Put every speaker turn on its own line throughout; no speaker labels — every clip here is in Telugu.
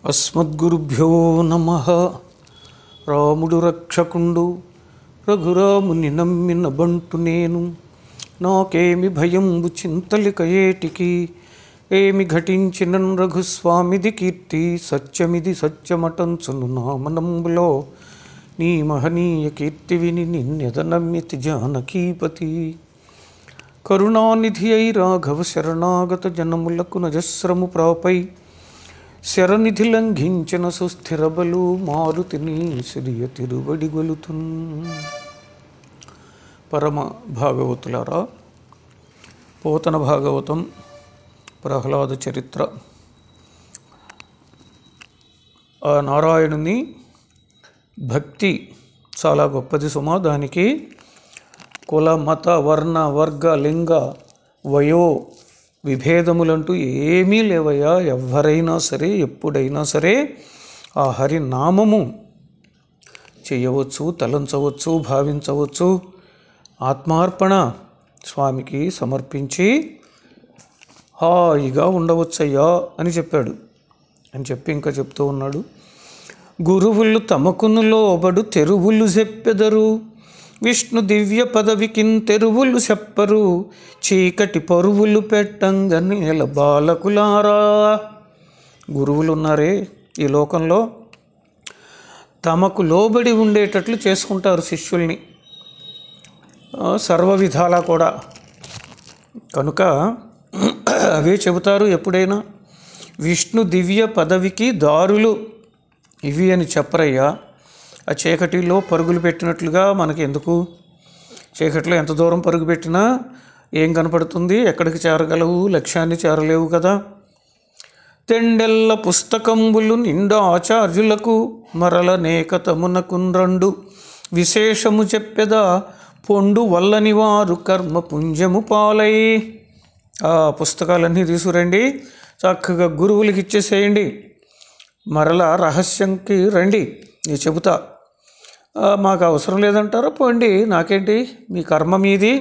అస్మద్గురుభ్యో నమ రాముడు రక్షకుండు రఘురాముని నమ్మిన బంటు నేను నాకేమి భయంబు చింతలిక ఏటికి ఏమి ఘటించిన రఘుస్వామిది కీర్తి సత్యమిది సత్యమటంచును నా మనంబులో నీ మహనీయ కీర్తి విని నిన్నెద నమ్మితి జానకీపతి కరుణానిధి అయి రాఘవ శరణాగత జనములకు నజస్రము ప్రాపై శరనిధి లంఘించిన సుస్థిర బలు మారుతిని సిరియ తిరువడి గొలుతున్ పరమ భాగవతులారా పోతన భాగవతం ప్రహ్లాద చరిత్ర ఆ నారాయణుని భక్తి చాలా గొప్పది సుమా దానికి కుల మత వర్ణ వర్గ లింగ వయో విభేదములంటూ ఏమీ లేవయ్యా ఎవరైనా సరే ఎప్పుడైనా సరే ఆ హరి నామము చేయవచ్చు తలంచవచ్చు భావించవచ్చు ఆత్మార్పణ స్వామికి సమర్పించి హాయిగా ఉండవచ్చయ్యా అని చెప్పాడు అని చెప్పి ఇంకా చెప్తూ ఉన్నాడు గురువులు తమకును లోబడు తెరువులు చెప్పెదరు విష్ణు దివ్య పదవికిన్ తెరువులు చెప్పరు చీకటి పరువులు పెట్టంగ నేల బాలకులారా గురువులు ఉన్నారే ఈ లోకంలో తమకు లోబడి ఉండేటట్లు చేసుకుంటారు శిష్యుల్ని ఆ, సర్వ విధాలా కూడా కనుక అవే చెబుతారు ఎప్పుడైనా విష్ణు దివ్య పదవికి దారులు ఇవి అని చెప్పరయ్యా ఆ చీకటిలో పరుగులు పెట్టినట్లుగా మనకి ఎందుకు చీకటిలో ఎంత దూరం పరుగు పెట్టినా ఏం కనపడుతుంది ఎక్కడికి చేరగలవు లక్ష్యాన్ని చేరలేవు కదా తెండెల్ల పుస్తకంబులు నిండా ఆచార్యులకు మరల నేకతమునకుండ్రండు విశేషము చెప్పెదా పొండు వల్లని వారు కర్మ పుంజము పాలై ఆ పుస్తకాలన్నీ తీసుకురండి చక్కగా గురువులకి ఇచ్చేసేయండి మరలా రహస్యంకి రండి నేను చెబుతా ఆ, మాకు అవసరం లేదంటారా పోండి నాకేంటి మీ కర్మ మీది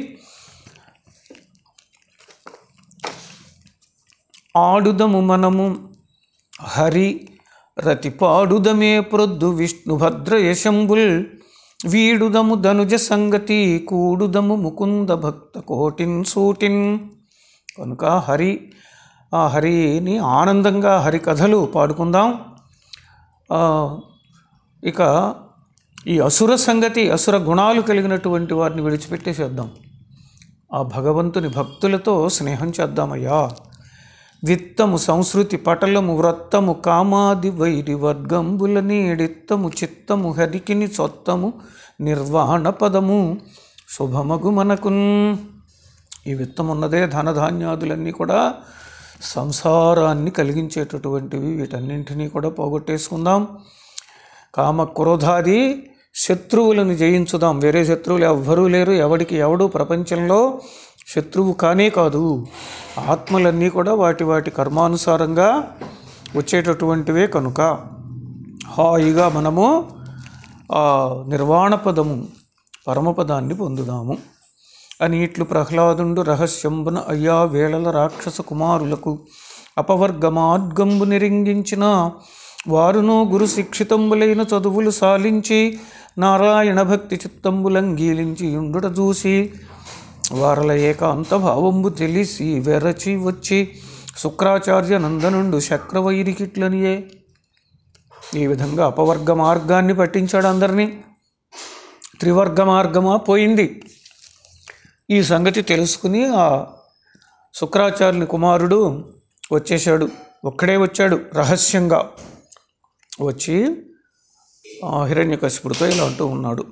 ఆడుదము మనము హరి రతిపాడుదమే ప్రొద్దు విష్ణు భద్ర యశంబుల్ వీడుదము ధనుజ సంగతి కూడుదము ముకుంద భక్త కోటిన్ సూటిన్ కనుక హరి ఆ హరిని ఆనందంగా హరి కథలు పాడుకుందాం ఆ, ఇక ఈ అసుర సంగతి అసుర గుణాలు కలిగినటువంటి వారిని విడిచిపెట్టేసేద్దాం ఆ భగవంతుని భక్తులతో స్నేహం చేద్దామయ్యా విత్తము సంస్కృతి పటలము వ్రత్తము కామాది వైరి వర్గంబుల నీడిత్తము చిత్తము హరికిని చొత్తము నిర్వహణ పదము శుభమగు మనకున్ ఈ విత్తం ఉన్నదే ధనధాన్యాదులన్నీ కూడా సంసారాన్ని కలిగించేటటువంటివి వీటన్నింటినీ కూడా పోగొట్టేసుకుందాం కామ క్రోధాది శత్రువులను జయించుదాం వేరే శత్రువులు ఎవ్వరూ లేరు ఎవడికి ఎవడు ప్రపంచంలో శత్రువు కానే కాదు ఆత్మలన్నీ కూడా వాటి వాటి కర్మానుసారంగా వచ్చేటటువంటివే కనుక హాయిగా మనము ఆ నిర్వాణ పదము పరమపదాన్ని పొందుదాము అని ఇట్లు ప్రహ్లాదుండు రహస్యంబున అయ్యా వేళల రాక్షస కుమారులకు అపవర్గమార్గంబు నిరింగించిన వారును గురు శిక్షితంబులైన చదువులు సాలించి నారాయణ భక్తి చిత్తంబులంగీలించి ఉండుట చూసి వారల ఏకాంత భావంబు తెలిసి వెరచి వచ్చి శుక్రాచార్య నందనుండు శక్రవైరికిట్లనియే ఈ విధంగా అపవర్గ మార్గాన్ని పట్టించాడు అందరినీ త్రివర్గ మార్గమా పోయింది ఈ సంగతి తెలుసుకుని ఆ శుక్రాచార్యుని కుమారుడు వచ్చేశాడు ఒక్కడే వచ్చాడు రహస్యంగా వచ్చి హిరణ్యకశిపుడితో ఇలా అంటూ ఉన్నాడు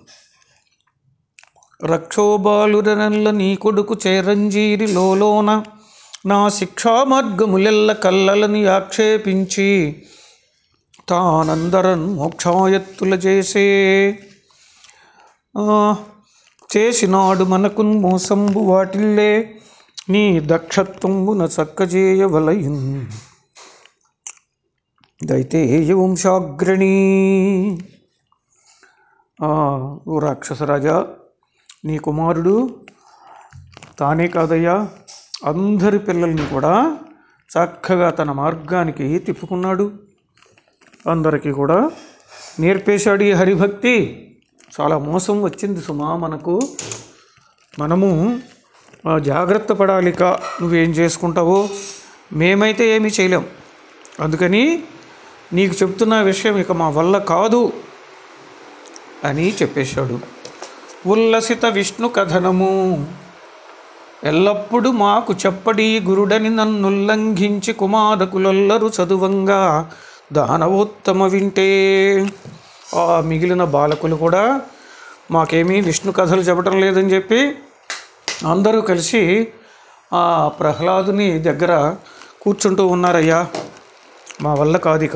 రక్షోబాలురనల్ల నీ కొడుకు చేరంజీరి లోలోన నా శిక్షా మార్గములెల్ల కల్లలని ఆక్షేపించి తానందరన్ మోక్షాయత్తుల చేసే ఆ, చేసినాడు మనకున్ మోసంబు వాటిల్లే నీ దక్షత్వంబున చక్కజేయవలయున్ దైతేయ వంశాగ్రణీ ఆ, ఓ రాక్షసరాజా నీ కుమారుడు తానే కాదయ్యా అందరి పిల్లల్ని కూడా చక్కగా తన మార్గానికి తిప్పుకున్నాడు అందరికీ కూడా నేర్పేశాడు ఈ హరిభక్తి చాలా మోసం వచ్చింది సుమా మనకు మనము ఆ, జాగ్రత్త పడాలిక నువ్వేం చేసుకుంటావో మేమైతే ఏమీ చేయలేం అందుకని నీకు చెప్తున్న విషయం ఇక మా వల్ల కాదు అని చెప్పేశాడు ఉల్లసిత విష్ణు కథనము ఎల్లప్పుడు మాకు చెప్పడి గురుడని నన్నుల్లంఘించి కుమారకులెల్లరూ చదువంగా దానవోత్తమ వింటే ఆ మిగిలిన బాలకులు కూడా మాకేమీ విష్ణు కథలు చెప్పడం లేదని చెప్పి అందరూ కలిసి ఆ ప్రహ్లాదుని దగ్గర కూర్చుంటూ ఉన్నారయ్యా మా వల్ల కాదిక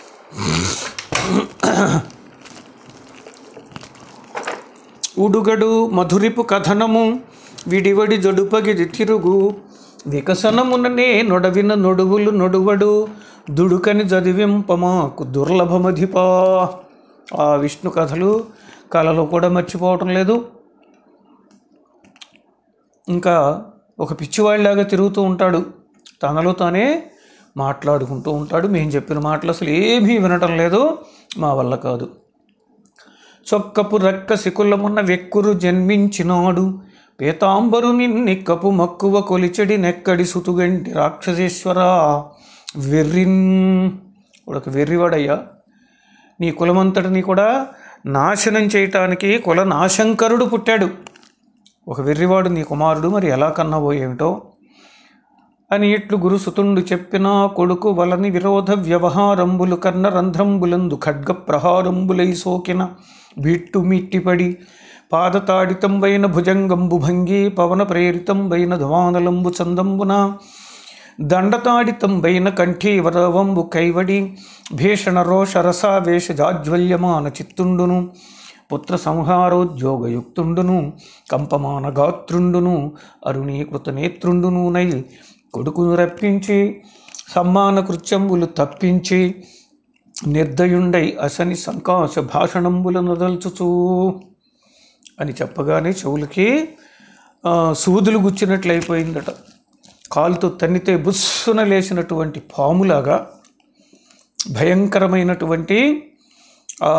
ఉడుగడు మధురిపు కథనము విడివడి జడుపగిది తిరుగు వికసనముననే నొడవిన నొడువులు నొడువడు దుడుకని చదివింపమాకు దుర్లభమధిపా ఆ విష్ణు కథలు కళలో కూడా మర్చిపోవటం లేదు ఇంకా ఒక పిచ్చివాడిలాగా తిరుగుతూ ఉంటాడు తనలో తానే మాట్లాడుకుంటూ ఉంటాడు మేము చెప్పిన మాటలు అసలు ఏమీ వినటం లేదు మా వల్ల కాదు చొక్కపు రక్క శికులమున్న వెక్కురు జన్మించినాడు పీతాంబరు నిన్నెక్కపు మక్కువ కొలిచెడి నెక్కడి సుతుగంటి రాక్షసేశ్వర వెర్రిన్ ఒక వెర్రివాడయ్యా నీ కులమంతటిని కూడా నాశనం చేయటానికి కుల నాశంకరుడు పుట్టాడు ఒక వెర్రివాడు నీ కుమారుడు మరి ఎలా కన్నావో ఏమిటో అని ఇట్లు గురుసుతుండు చెప్పిన కొడుకు వలని విరోధ వ్యవహారంబులు కర్ణ రంధ్రంబులందు ఖడ్గ ప్రహారంబులై సోకిన బిట్టు మిట్టిపడి పాదతాడితంబైన భుజంగంబు భంగి పవన ప్రేరితంబైన ధవానలంబు చందంబున దండతాడితంబైన కంఠీవరవంబు కైవడి భీషణ రోష రసావేశ జాజ్వల్యమాన చిత్తుండును పుత్ర సంహారోద్యోగయుక్తుండును కంపమాన గాత్రుండును అరుణీకృత నేత్రుండును నై కొడుకును రప్పించి సమ్మాన కృత్యంబులు తప్పించి నిర్దయుండై అసని సంకాశ భాషణంబులను దల్చుచూ అని చెప్పగానే చెవులకి ఆ, సూదులు గుచ్చినట్లయిపోయిందట కాలుతో తన్నితే బుస్సున లేచినటువంటి పాములాగా భయంకరమైనటువంటి ఆ,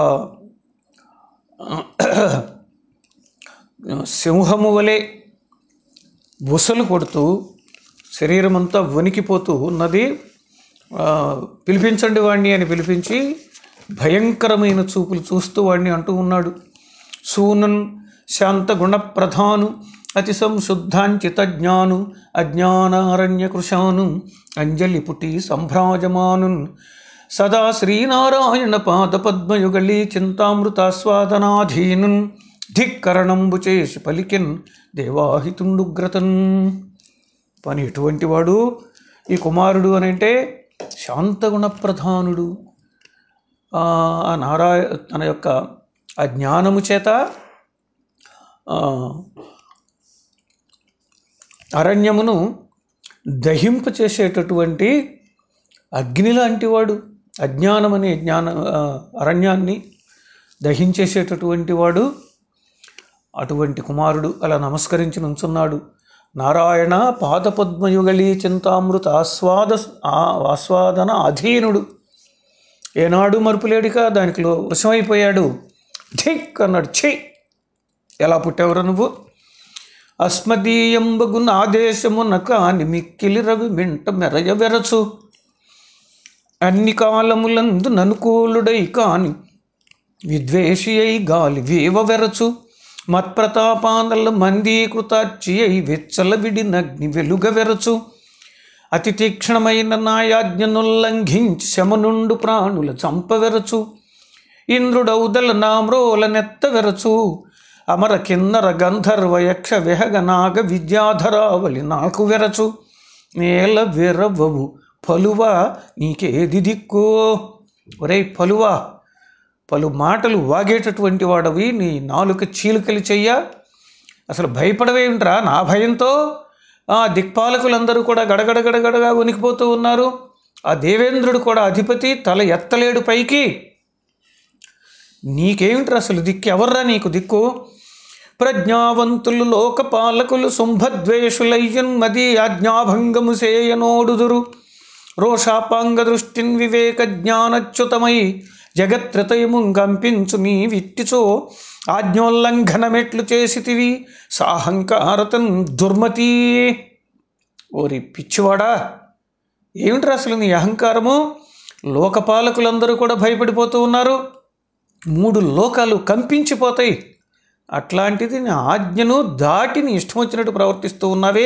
సింహము వలె బుసలు కొడుతూ శరీరం అంతా వణికిపోతూ ఉన్నది ఆ, పిలిపించండి వాడిని అని పిలిపించి భయంకరమైన చూపులు చూస్తూ వాడిని అంటూ ఉన్నాడు సూనన్ శాంత గుణప్రధాను అతి సంశుద్ధాంచిత జ్ఞాను అజ్ఞానారణ్య కృశాను అంజలి పుటి సంభ్రాజమానున్ సదా శ్రీనారాయణ పాద పద్మయుగళీ చింతామృతాస్వాదనాధీనున్ ధిక్కరణంబు చేసి పలికిన్ దేవాహితుండుగ్రతన్ పని ఎటువంటి వాడు ఈ కుమారుడు అని అంటే శాంతగుణ ప్రధానుడు ఆ ఆ నారాయ తన యొక్క ఆ జ్ఞానము చేత ఆ, అరణ్యమును దహింప చేసేటటువంటి అగ్ని లాంటి వాడు అజ్ఞానం అనే జ్ఞాన ఆ, అరణ్యాన్ని దహించేసేటటువంటి వాడు అటువంటి కుమారుడు అలా నమస్కరించి నుంచున్నాడు నారాయణ పాదపద్మయుగళీ చింతామృత ఆస్వాద ఆ- ఆస్వాదన అధీనుడు ఏనాడు మరుపులేడిక దానికిలో వశమైపోయాడు ఠిక్ అన్నాడు ఛీ ఎలా పుట్టావురా నువ్వు అస్మదీయంబగున ఆదేశమున కాని మిక్కిలి రవి మింట మెరయ వెరచు అన్ని కాలములందు ననుకూలుడై కాని విద్వేషి అయి గాలి వేవ వెరచు మత్ప్రతాపానల మందీకృతార్చి అయి వెచ్చల విడినగ్ని వెలుగ వెరచు అతి తీక్షణమైన నాయాజ్ఞనుల్లంఘించి శమనుండు ప్రాణుల చంపవెరచు ఇంద్రుడౌదల నామ్రోల నెత్తవెరచు అమర కిన్నర గంధర్వ యక్ష విహగ నాగ విద్యాధరావళి నాకు వెరచు నేల వెరవవు పలువా నీకేది దిక్కో ఒరే పలువా పలు మాటలు వాగేటటువంటి వాడవి నీ నాలుక చీలికలు చెయ్య అసలు భయపడవేమిట్రా నా భయంతో ఆ దిక్పాలకులందరూ కూడా గడగడ గడగడగా వణికిపోతూ ఉన్నారు ఆ దేవేంద్రుడు కూడా అధిపతి తల ఎత్తలేడు పైకి నీకేమిట్రా అసలు దిక్కు ఎవర్రా నీకు దిక్కు ప్రజ్ఞావంతులు లోకపాలకులు శుంభద్వేషులయ్యన్ మది ఆజ్ఞాభంగము సేయనోడుదురు రోషాపాంగ దృష్టిన్ వివేక జ్ఞానచ్యుతమై జగత్రతయము కంపించు నీ విట్టిచో ఆజ్ఞోల్లంఘనమెట్లు చేసితివి సాహంకారతం దుర్మతి ఓరి పిచ్చివాడా ఏమిట్రా అసలు నీ అహంకారము లోకపాలకులందరూ కూడా భయపడిపోతూ ఉన్నారు మూడు లోకాలు కంపించిపోతాయి అట్లాంటిది నా ఆజ్ఞను దాటి నీ ఇష్టం వచ్చినట్టు ప్రవర్తిస్తూ ఉన్నావే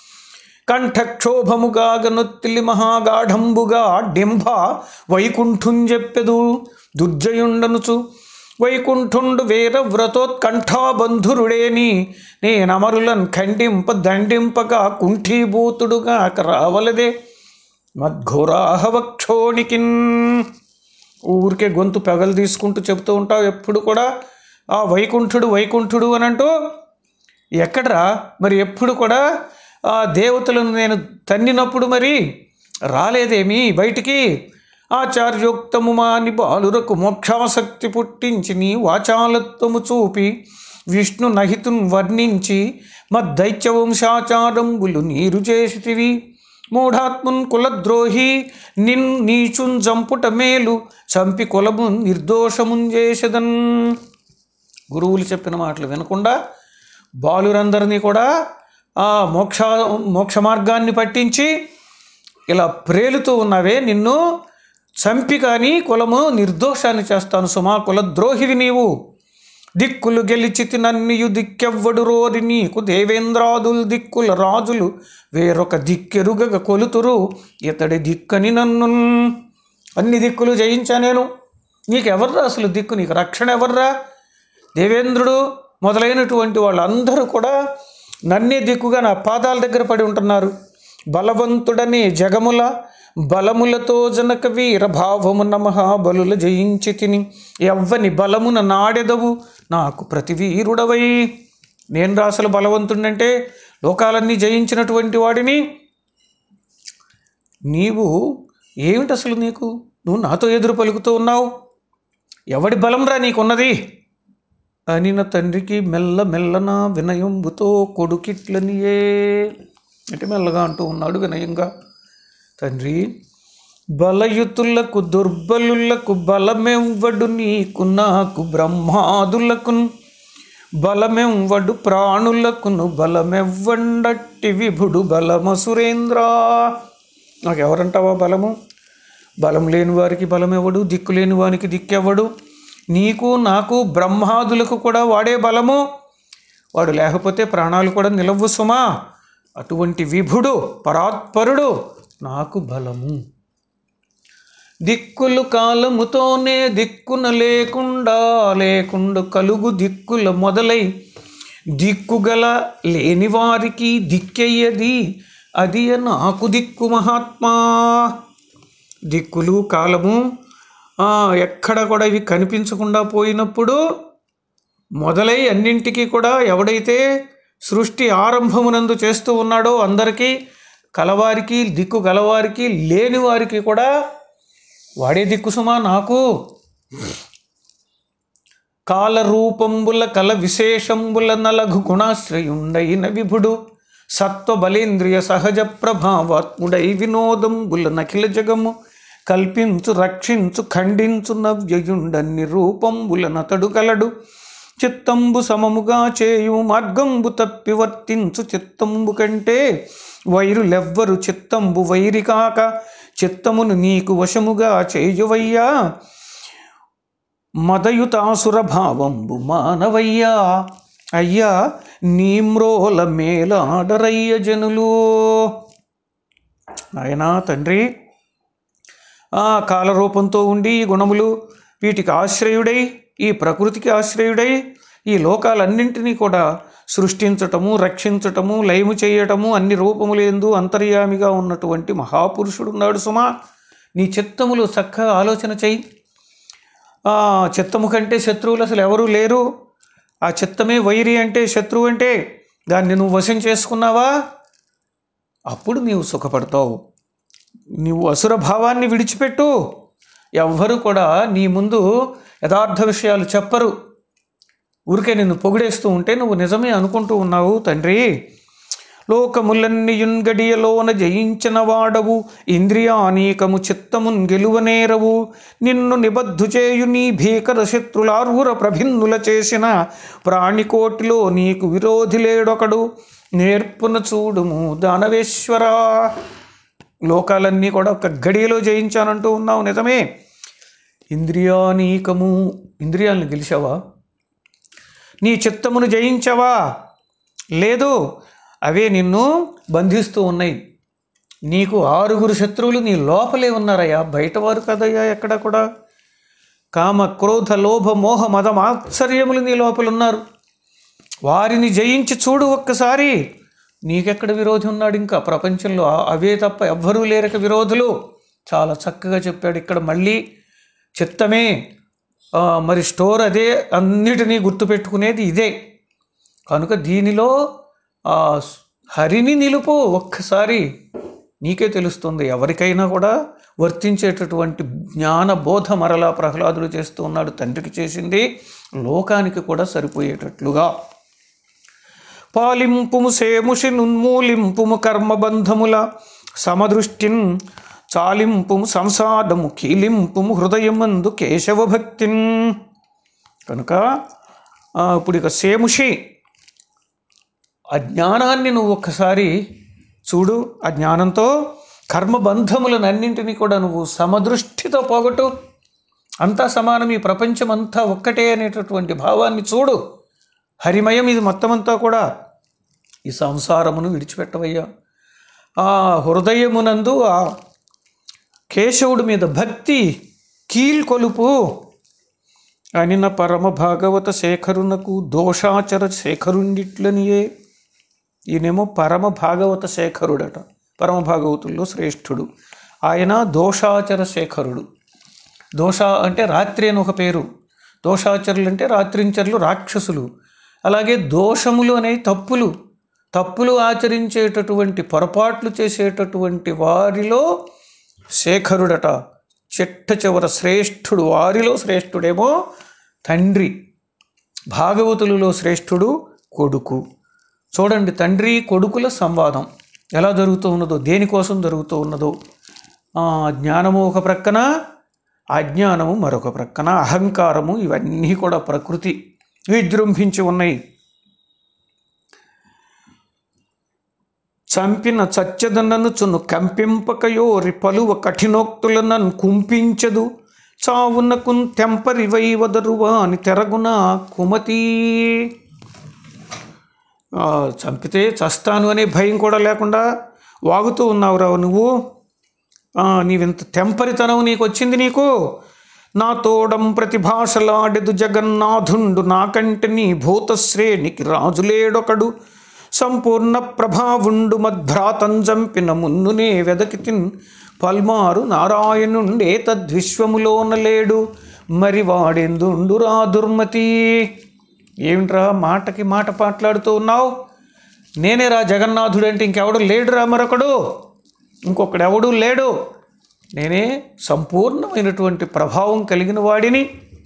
కంఠక్షోభముగా గనొత్తిలి మహాగాఢంబుగా డింభ వైకుంఠుం చెప్పెదు దుర్జయుండనుచు వైకుంఠుండు వీర వ్రతోత్కంఠాబంధురుడేని నేనమరులన్ ఖండింప దండింపగా కుంఠీభూతుడుగా రావలదే మద్ఘోరాహవక్షోణికిన్ ఊరికే గొంతు పెగలు తీసుకుంటూ చెబుతూ ఉంటావు ఎప్పుడు కూడా ఆ వైకుంఠుడు వైకుంఠుడు అని అంటూ ఎక్కడరా మరి ఎప్పుడు కూడా ఆ దేవతలను నేను తన్నినప్పుడు మరి రాలేదేమి బయటికి ఆచార్యోక్తము మాని బాలురకు మోక్షాసక్తి పుట్టించి నీ వాచాలత్వము చూపి విష్ణు నహితున్ వర్ణించి మద్దైత్య వంశాచారంబులు నీరు చేసితివి మూఢాత్మున్ కులద్రోహి నిన్ నీచున్ జంపుట మేలు చంపి కులము నిర్దోషమున్ చేసదన్ గురువులు చెప్పిన మాటలు వినకుండా బాలురందరినీ కూడా ఆ మోక్ష మోక్ష మార్గాన్ని పట్టించి ఇలా ప్రేలుతూ ఉన్నవే నిన్ను చంపి కానీ కులము నిర్దోషాన్ని చేస్తాను సుమా కులద్రోహివి నీవు దిక్కులు గెలిచితి నన్నియు దిక్కెవ్వడు రోరి నీకు దేవేంద్రాదులు దిక్కుల రాజులు వేరొక దిక్కెరుగగ కొలుతురు ఇతడి దిక్కని నన్ను అన్ని దిక్కులు జయించా నేను నీకెవర్రా అసలు దిక్కు నీకు రక్షణ ఎవర్రా దేవేంద్రుడు మొదలైనటువంటి వాళ్ళందరూ కూడా నన్నే దిక్కుగా నా పాదాల దగ్గర పడి ఉంటున్నారు బలవంతుడనే జగముల బలములతో జనక వీర భావమున మహాబలుల జయించి తిని ఎవ్వని బలమున నాడెదవు నాకు ప్రతి వీరుడవై నేను రాసలు బలవంతుడంటే లోకాలన్నీ జయించినటువంటి వాడిని నీవు ఏమిటి అసలు నీకు నువ్వు నాతో ఎదురు పలుకుతూ ఉన్నావు ఎవడి బలంరా నీకున్నది అనిన తండ్రికి మెల్ల మెల్లన వినయంబుతో కొడుకిట్లనియే అంటే మెల్లగా అంటూ ఉన్నాడు వినయంగా తండ్రి బలయుతులకు దుర్బలులకు బలమెవ్వడు నీకు నాకు బ్రహ్మాదులకు బలమెవ్వడు ప్రాణులకును బలమెవ్వండట్టి విభుడు బలమసురేంద్ర నాకు ఎవరంటావా బలము బలం లేని వారికి బలమెవడు దిక్కు లేని వానికి దిక్కెవ్వడు నీకు నాకు బ్రహ్మాదులకు కూడా వాడే బలము వాడు లేకపోతే ప్రాణాలు కూడా నిలవ్వు సుమా అటువంటి విభుడు పరాత్పరుడు నాకు బలము దిక్కులు కాలముతోనే దిక్కున లేకుండా లేకుండా కలుగు దిక్కుల మొదలై దిక్కుగల లేని వారికి దిక్కెయ్యది అది నాకు దిక్కు మహాత్మా దిక్కులు కాలము ఆ, ఎక్కడ కూడా ఇవి కనిపించకుండా పోయినప్పుడు మొదలై అన్నింటికీ కూడా ఎవడైతే సృష్టి ఆరంభమునందు చేస్తూ ఉన్నాడో అందరికీ కలవారికి దిక్కు గలవారికి లేని వారికి కూడా వాడే దిక్కు సుమా నాకు కాలరూపంబుల కల విశేషంబుల నలఘు గుణాశ్రయుండైన విభుడు సత్వ బలేంద్రియ సహజ ప్రభావాత్ముడై వినోదంబుల నఖిల జగము కల్పించు రక్షించు ఖండించు నవ్యయుండన్ని రూపంబుల నతడు కలడు చిత్తంబు సమముగా చేయు మార్గంబు తప్పి వర్తించు చిత్తంబు కంటే వైరులెవ్వరు చిత్తంబు వైరి కాక చిత్తమును నీకు వశముగా చేయువయ్యా మదయుతాసుర భావంబు మానవయ్యా అయ్యా నీమ్రోల మేలాడరయ్య జనులు నాయనా తండ్రి ఆ కాలరూపంతో ఉండి ఈ గుణములు వీటికి ఆశ్రయుడై ఈ ప్రకృతికి ఆశ్రయుడై ఈ లోకాలన్నింటినీ కూడా సృష్టించటము రక్షించటము లయము చేయటము అన్ని రూపములేందు అంతర్యామిగా ఉన్నటువంటి మహాపురుషుడు ఉన్నాడు సుమా నీ చిత్తములు చక్కగా ఆలోచన చెయ్యి ఆ చిత్తము కంటే శత్రువులు అసలు ఎవరూ లేరు ఆ చిత్తమే వైరి అంటే శత్రువు అంటే దాన్ని నువ్వు వశం చేసుకున్నావా అప్పుడు నీవు సుఖపడతావు నీవు అసుర భావాన్ని విడిచిపెట్టు ఎవ్వరు కూడా నీ ముందు యథార్థ విషయాలు చెప్పరు ఊరికే నిన్ను పొగిడేస్తూ ఉంటే నువ్వు నిజమే అనుకుంటూ ఉన్నావు తండ్రి లోకములన్నియున్ గడియలోన జయించిన వాడవు ఇంద్రియానీకము చిత్తమున్ గెలువనేరవు నిన్ను నిబద్ధు చేయు నీ భీకర శత్రులార్హుర ప్రభిన్నుల చేసిన ప్రాణికోటిలో నీకు విరోధి లేడొకడు నేర్పున చూడుము దానవేశ్వరా లోకాలన్నీ కూడా ఒక గడియలో జయించానంటూ ఉన్నావు నిజమే ఇంద్రియానీకము ఇంద్రియాలను గెలిచావా నీ చిత్తమును జయించావా లేదు అవే నిన్ను బంధిస్తూ ఉన్నాయి నీకు ఆరుగురు శత్రువులు నీ లోపలే ఉన్నారయ్యా బయటవారు కదయ్యా ఎక్కడ కూడా కామ క్రోధ లోభ మోహ మద మాత్సర్యములు నీ లోపల ఉన్నారు వారిని జయించి చూడు ఒక్కసారి నీకెక్కడ విరోధి ఉన్నాడు ఇంకా ప్రపంచంలో ఆ- అవే తప్ప ఎవ్వరూ లేరక విరోధులు చాలా చక్కగా చెప్పాడు ఇక్కడ మళ్ళీ చిత్తమే ఆ, మరి స్టోర్ అదే అన్నిటినీ గుర్తుపెట్టుకునేది ఇదే కనుక దీనిలో ఆ హరిని నిలుపు ఒక్కసారి నీకే తెలుస్తుంది ఎవరికైనా కూడా వర్తించేటటువంటి జ్ఞాన బోధ మరలా ప్రహ్లాదుడు చేస్తూ ఉన్నాడు తండ్రికి చేసింది లోకానికి కూడా సరిపోయేటట్లుగా పాలింపుము సేముషి నున్మూలింపుము కర్మబంధముల సమదృష్టిన్ చాలింపుము సంసాదము కీలింపుము హృదయమందు కేశవ భక్తిన్ కనుక ఆ, ఇప్పుడు ఇక సేముషి ఆ జ్ఞానాన్ని నువ్వు ఒక్కసారి చూడు ఆ జ్ఞానంతో కర్మబంధములనన్నింటినీ కూడా నువ్వు సమదృష్టితో పోగొట్టు అంతా సమానం ఈ ప్రపంచం అంతా ఒక్కటే అనేటటువంటి భావాన్ని చూడు హరిమయం ఇది మొత్తం అంతా కూడా ఈ సంసారమును విడిచిపెట్టవయ్యా ఆ హృదయమునందు ఆ కేశవుడి మీద భక్తి కీల్కొలుపు అనిన పరమ భాగవత శేఖరునకు దోషాచర శేఖరుండిట్లనియే ఈయనేమో పరమ భాగవత శేఖరుడట పరమ భాగవతుల్లో శ్రేష్ఠుడు ఆయన దోషాచర శేఖరుడు దోష అంటే రాత్రి అని ఒక పేరు దోషాచరులు అంటే రాత్రించరులు రాక్షసులు అలాగే దోషములు అనే తప్పులు తప్పులు ఆచరించేటటువంటి పొరపాట్లు చేసేటటువంటి వారిలో శేఖరుడట చిట్ట చివర శ్రేష్ఠుడు వారిలో శ్రేష్ఠుడేమో తండ్రి భాగవతులలో శ్రేష్ఠుడు కొడుకు చూడండి తండ్రి కొడుకుల సంవాదం ఎలా జరుగుతూ ఉన్నదో దేనికోసం జరుగుతూ ఉన్నదో ఆ, జ్ఞానము ఒక ప్రక్కన అజ్ఞానము మరొక ప్రక్కన అహంకారము ఇవన్నీ కూడా ప్రకృతి విజృంభించి ఉన్నాయి చంపిన చచ్చదనను చును కంపింపకయోరి పలువ కఠినోక్తులనన్ కుంపించదు చావునకున్ తెంపరి వైవదరువా అని తెరగున కుమతి ఆ, చంపితే చస్తాను అనే భయం కూడా లేకుండా వాగుతూ ఉన్నావురా నువ్వు ఆ, నీవింత తెంపరితనం నీకు వచ్చింది నీకు నా తోడం ప్రతిభాషలాడెదు జగన్నాథుండు నాకంటే నీ భూతశ్రేణికి రాజులేడొకడు సంపూర్ణ ప్రభావుండు మద్భ్రాతం చంపిన మున్నునే వెదకితిన్ పల్మారు నారాయణుండే తద్విశ్వములోన లేడు మరి వాడెందుండు రా దుర్మతి ఏమిట్రా మాటకి మాట మాట్లాడుతూ ఉన్నావు నేనే రా జగన్నాథుడు అంటే ఇంకెవడు లేడురా మరొకడు ఇంకొకడు ఎవడు లేడు నేనే సంపూర్ణమైనటువంటి ప్రభావం కలిగిన వాడిని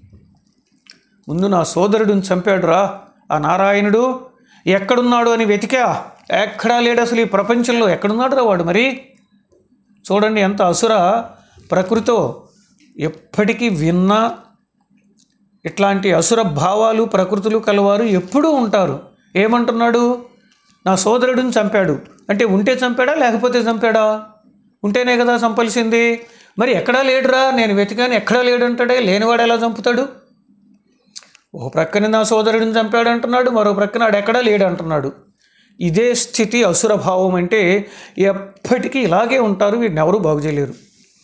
ముందు నా సోదరుడిని చంపాడురా ఆ నారాయణుడు ఎక్కడున్నాడు అని వెతికా ఎక్కడా లేడు అసలు ఈ ప్రపంచంలో ఎక్కడున్నాడు రా వాడు మరి చూడండి ఎంత అసుర ప్రకృతో ఎప్పటికీ విన్నా ఇట్లాంటి అసుర భావాలు ప్రకృతులు కలవారు ఎప్పుడూ ఉంటారు ఏమంటున్నాడు నా సోదరుడిని చంపాడు అంటే ఉంటే చంపాడా లేకపోతే చంపాడా ఉంటేనే కదా చంపాల్సింది మరి ఎక్కడా లేడురా నేను వెతికాను ఎక్కడా లేడు అంటాడే లేనివాడు ఎలా చంపుతాడు ఓ ప్రక్కన నా సోదరుడిని చంపాడు అంటున్నాడు మరో ప్రక్కన ఆడు ఎక్కడా లేడు అంటున్నాడు ఇదే స్థితి అసుర భావం అంటే ఎప్పటికీ ఇలాగే ఉంటారు వీడిని ఎవరూ బాగు చేయలేరు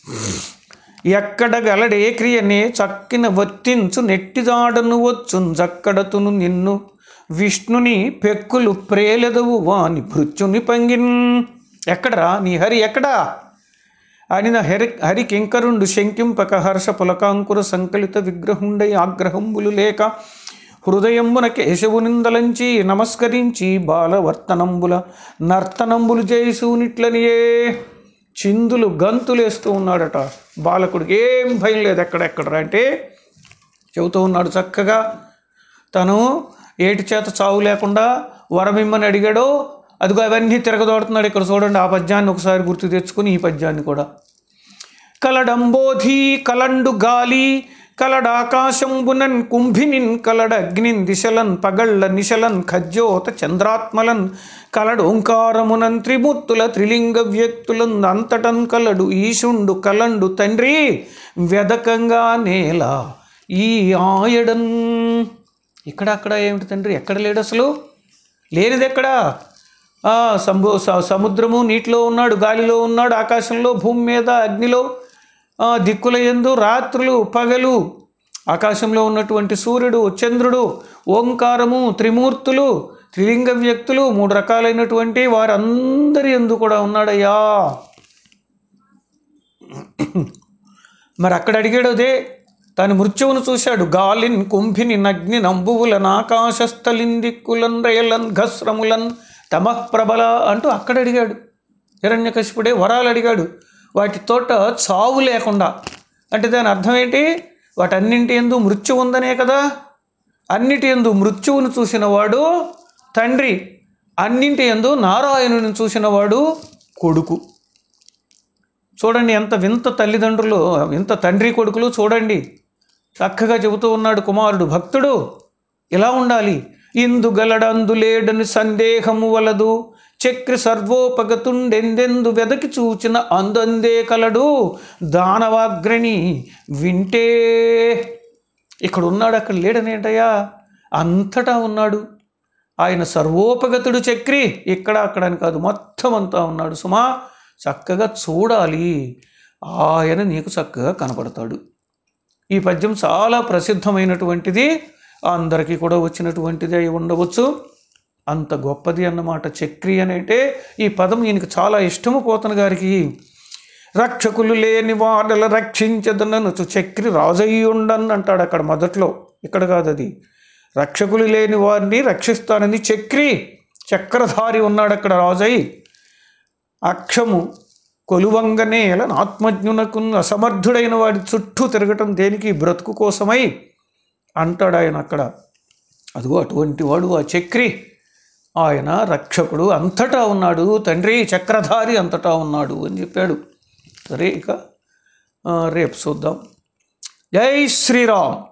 ఎక్కడ గలడే క్రియనే చక్కిన వర్తించు నెట్టిదాడను వచ్చున్ జక్కడతును నిన్ను విష్ణుని పెక్కులు ప్రేలెదవు వాని భృత్యుని పంగిన్ ఎక్కడరా నీ హరి ఎక్కడా అని నా హరి హరి కింకరుండు శంకింపక హర్ష పులకాంకుర సంకలిత విగ్రహుండై ఆగ్రహంబులు లేక హృదయంబున కేశవునిందలంచి నమస్కరించి బాలవర్తనంబుల నర్తనంబులు చేసూనిట్లనియే చిందులు గంతులు వేస్తూ ఉన్నాడట బాలకుడికి ఏం భయం లేదు ఎక్కడెక్కడ అంటే చెబుతూ ఉన్నాడు చక్కగా తను ఏటి చేత చావు లేకుండా వరమిమ్మని అడిగాడో అదిగో అవన్నీ తిరగదోడుతున్నాడు ఇక్కడ చూడండి ఆ పద్యాన్ని ఒకసారి గుర్తు తెచ్చుకొని ఈ పద్యాన్ని కూడా కలడంబోధి కలండు గాలి కలడాకాశంబునన్ కుంభినిన్ కలడగ్నిన్ దిశలన్ పగళ్ళ నిశలన్ ఖజ్జోత చంద్రాత్మలన్ కలడోంకారమునన్ త్రిమూర్తుల త్రిలింగ వ్యక్తులన్ అంతటన్ కలడు ఈశుండు కలండు తండ్రి వెదకంగా నేల ఈ ఆయడన్ ఇక్కడ అక్కడ ఏమిటి తండ్రి ఎక్కడ లేడు అసలు లేనిది ఎక్కడ ఆ, సంభు స- సముద్రము నీటిలో ఉన్నాడు గాలిలో ఉన్నాడు ఆకాశంలో భూమి మీద అగ్నిలో ఆ, దిక్కుల ఎందు రాత్రులు పగలు ఆకాశంలో ఉన్నటువంటి సూర్యుడు చంద్రుడు ఓంకారము త్రిమూర్తులు త్రిలింగ వ్యక్తులు మూడు రకాలైనటువంటి వారందరి ఎందు కూడా ఉన్నాడయ్యా మరి అక్కడ అడిగాడు అదే తాను మృత్యువును చూశాడు గాలిన్ కుంభిని నగ్ని నంబువులన్ ఆకాశస్థలిన్ దిక్కులన్ రేలన్ ఘస్రములన్ తమః ప్రబల అంటూ అక్కడ అడిగాడు హిరణ్యకశిపుడే వరాలు అడిగాడు వాటి తోట చావు లేకుండా అంటే దాని అర్థం ఏంటి వాటన్నింటి ఎందు మృత్యు ఉందనే కదా అన్నిటి ఎందు మృత్యువును చూసినవాడు తండ్రి అన్నింటి ఎందు నారాయణుని చూసినవాడు కొడుకు చూడండి ఎంత వింత తల్లిదండ్రులు వింత తండ్రి కొడుకులు చూడండి చక్కగా చెబుతూ ఉన్నాడు కుమారుడు భక్తుడు ఇలా ఉండాలి ఇందు గలడందులేడని సందేహము వలదు చక్రి సర్వోపగతుండెందెందు వెదకి చూచిన అందందే కలడు దానవాగ్రణి వింటే ఇక్కడ ఉన్నాడు అక్కడ లేడనేంటయ్యా అంతటా ఉన్నాడు ఆయన సర్వోపగతుడు చక్రి ఇక్కడ అక్కడ అని కాదు మొత్తం అంతా ఉన్నాడు సుమా చక్కగా చూడాలి ఆయన నీకు చక్కగా కనపడతాడు ఈ పద్యం చాలా ప్రసిద్ధమైనటువంటిది అందరికీ కూడా వచ్చినటువంటిది అయి ఉండవచ్చు అంత గొప్పది అన్నమాట చక్రి అని అంటే ఈ పదం ఈయనకి చాలా ఇష్టము పోతన గారికి రక్షకులు లేని వాడల రక్షించదనను చక్రి రాజయ్యుండన్ అంటాడు అక్కడ మొదట్లో ఇక్కడ కాదు అది రక్షకులు లేని వారిని రక్షిస్తానని చక్రి చక్రధారి ఉన్నాడు అక్కడ రాజయ్య అక్షము కొలువంగనే ఆత్మజ్ఞునకు అసమర్థుడైన వాడి చుట్టూ తిరగటం దేనికి బ్రతుకు కోసమై అంటాడు ఆయన అక్కడ అదిగో అటువంటి వాడు ఆ చక్రి ఆయన రక్షకుడు అంతటా ఉన్నాడు తండ్రి చక్రధారి అంతటా ఉన్నాడు అని చెప్పాడు సరే ఇక ఆ, రేపు చూద్దాం జై శ్రీరామ్